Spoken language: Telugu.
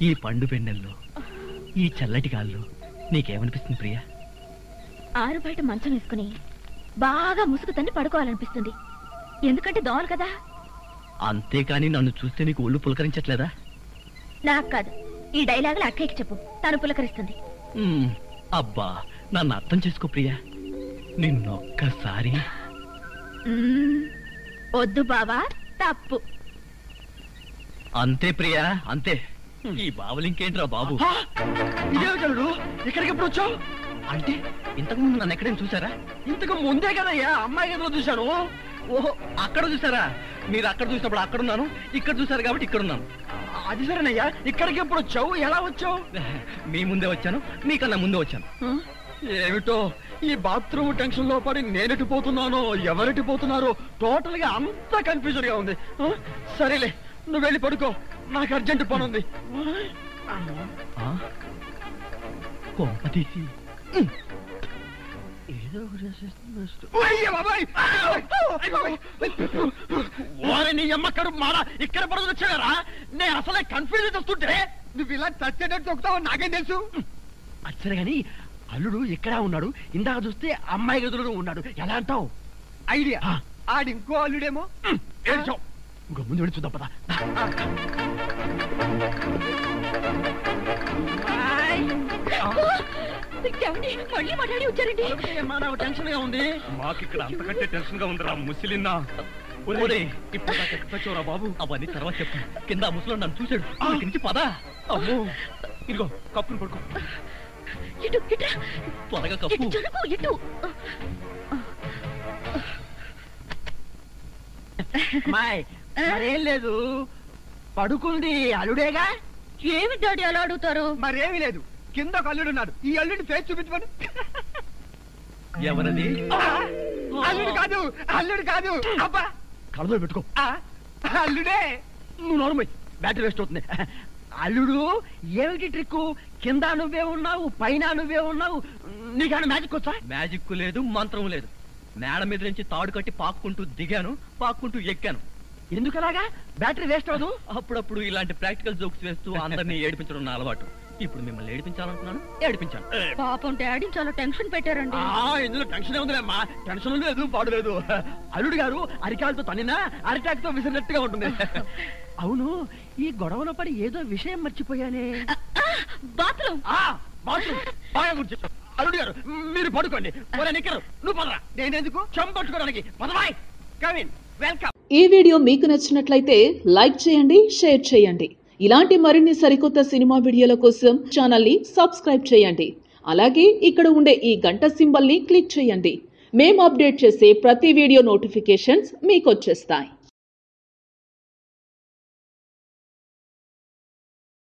ఈ పండు పెన్నెల్లో ఈ చల్లటి గాల్లో నీకేమనిపిస్తుంది ప్రియా ఆరు బయట మంచం వేసుకుని బాగా ముసుగు తన్ని పడుకోవాలనిపిస్తుంది ఎందుకంటే దోమలు కదా అంతేకాని నన్ను చూస్తే నీకు ఒళ్ళు పులకరించట్లేదా నాకు కాదు ఈ డైలాగులు అక్కయ్యకి చెప్పు తను పులకరిస్తుంది మ్మ్. అబ్బా నన్ను అర్థం చేసుకో ప్రియా నిన్నొక్కసారి మ్మ్. వద్దు బావా తప్పు అంతే ప్రియా అంతే ఈ బావులు ఇంకేంట్రా బాబు ఇదేమిటల్లుడు ఇక్కడికి ఎప్పుడు వచ్చావు అంటే ఇంతకుముందు నన్ను ఎక్కడైనా చూసారా ఇంతకు ముందే కదయ్యా అమ్మాయి గదిలో చూశాను ఓహో అక్కడ చూసారా మీరు అక్కడ చూసినప్పుడు అక్కడున్నాను ఇక్కడ చూసారు కాబట్టి ఇక్కడున్నాను అది సరేనయ్యా ఇక్కడికి ఎప్పుడు వచ్చావు ఎలా వచ్చావు మీ ముందే వచ్చాను మీకన్నా ముందే వచ్చాను ఏమిటో ఈ బాత్రూమ్ టెన్షన్ లో పడి నేనెటు పోతున్నానో ఎవరెటు పోతున్నారో టోటల్ గా అంతా కన్ఫ్యూజన్ గా ఉంది ఆ? సరేలే నువ్వు వెళ్ళి పడుకో నాకు అర్జెంట్ పని ఉంది ఆ? కొంప తీసి ఏదో ఒకటి అయ్య బాబాయ్! ఓరి నీ అమ్మ కడుపు మాడ ఇక్కడ పడుకుని వచ్చారా నేను అసలే కన్ఫ్యూజ్ వస్తుంటే నువ్వు ఇలా చచ్చేటట్టు తొక్కుతావు నాకేం తెలుసు అచ్చరే గాని అల్లుడు ఎక్కడా ఉన్నాడు ఇందాక చూస్తే అమ్మాయి గదిలో ఉన్నాడు ఎలా అంటావు ఐడియా ఆడి ఇంకో అల్లుడేమో ఏడ్చావు ఇంకో ముందు వెళ్ళి చూద్దాం పదా ఏమండి? మళ్ళీ మాట్లాడి వచ్చారండి నాకు టెన్షన్ గా ఉంది మాకు ఇక్కడ అంతకంటే టెన్షన్ గా ఉందిరా ముసిలిన్నా ఒరే, ఇప్పుడు దాకా ఎక్కడ చచ్చావురా బాబు అవన్నీ తర్వాత చెప్పు కింద ఆ ముసలో నన్ను చూశాడు ఇక్కడి నుంచి పదా అమ్మో ఇదిగో కప్పును పడుకో ఇటు ఇటు త్వరగా ఇటు కప్పు జరుగు ఇటు మాయ్ మరేం లేదు పడుకుంది అల్లుడేగా ఏమి డాడీ అలా అడుగుతారు మరేమీ లేదు కింద ఒక అల్లుడు ఉన్నాడు ఈ అల్లుడి ఫేస్ చూపించమని ఎవరది అల్లుడు కాదు అల్లుడు కాదు అబ్బా కళ్ళలో పెట్టుకో అల్లుడే నువ్వు నోర్మై బ్యాటరీ వేస్ట్ అవుతుంది అల్లుడు ఏమిటి ట్రిక్ కింద నువ్వే ఉన్నావు పైన నువ్వే ఉన్నావు నీకన్నా మ్యాజిక్ వచ్చా మ్యాజిక్ లేదు మంత్రం లేదు మేడ మీద నుంచి తాడు కట్టి పాక్కుంటూ దిగాను పాక్కుంటూ ఎక్కాను ఎందుకలాగా బ్యాటరీ వేస్ట్ అవ్వదు అప్పుడప్పుడు ఇలాంటి ప్రాక్టికల్ జోక్స్ వేస్తూ అందరినీ ఏడిపించడం నా అలవాటు ఇప్పుడు మిమ్మల్ని ఏడిపించాలనుకున్నాను ఏడిపించాను పాపం డాడీ చాలా టెన్షన్ పెట్టారండి ఆ ఇందులో టెన్షన్ ఉందిలేమ్మా టెన్షన్ లేదు పాడు లేదు అల్లుడు గారు అరికాలతో తనినా అరిటాక్ తో విసిరినట్టుగా ఉంటుంది అవును ఈ గొడవలో పడి ఏదో విషయం మర్చిపోయానే బాత్రూమ్ ఆ బాత్రూమ్ బాగా గుర్తు అల్లుడు గారు మీరు పడుకోండి ఒరే నిక్కరు నువ్వు పదరా నేనెందుకు చెంపట్టుకోవడానికి పదవాయ్ కవిన్ వెల్కమ్ ఈ వీడియో మీకు నచ్చినట్లయితే లైక్ చేయండి షేర్ చేయండి ఇలాంటి మరిన్ని సరికొత్త సినిమా వీడియోల కోసం ఛానల్ని సబ్స్క్రైబ్ చేయండి అలాగే ఇక్కడ ఉండే ఈ గంట సింబల్ని క్లిక్ చేయండి మేము అప్డేట్ చేసే ప్రతి వీడియో నోటిఫికేషన్స్ మీకు వచ్చేస్తాయి